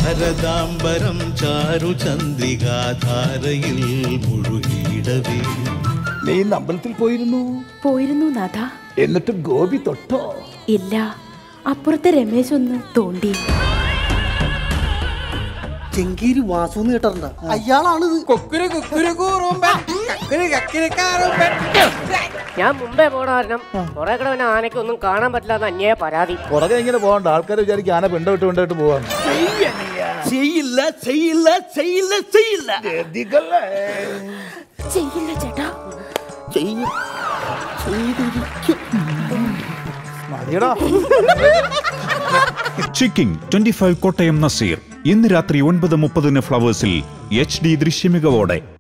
ശാരദാംബരം ചാരുചന്ദ്രികാധാരയിൽ മുഴുകിയിടവേ നീ ഇന്ന് അമ്പലത്തിൽ പോയിരുന്നു പോയിരുന്നു നാഥ എന്നിട്ട് ഗോപി തൊട്ടോ ഇല്ല അപ്പുറത്തെ രമേശ് ഒന്ന് തോണ്ടി ചെങ്കീരി വാസു എന്ന് കേട്ടിട്ടുണ്ട് അയാളാണിത് ഞാൻ മുമ്പേ പോണ കാരണം കുറെ കൂടെ പിന്നെ ആനയ്ക്ക് ഒന്നും കാണാൻ പറ്റില്ല എന്ന് അന്യായ പരാതി പുറകെ ഇങ്ങനെ പോകണ്ട ആൾക്കാർ വിചാരിക്കും ആന പിണ്ട വിട്ട് പിണ്ട വിട്ട് പോവാന്ന് ചെയ്യില്ല ചെയ്യില്ല ചെയ്യില്ല ചെയ്യില്ല ഗതികളെ. ചെയ്യില്ല ചേട്ടാ ചെയ്യും ചെയ്തിരിക്കും മതിയടാ Chicking twenty five Kottayam Naseer ഇന്ന് രാത്രി ഒൻപത് മുപ്പതിന് ഫ്ലവേഴ്സിൽ എച്ച് ഡി ദൃശ്യമികവോടെ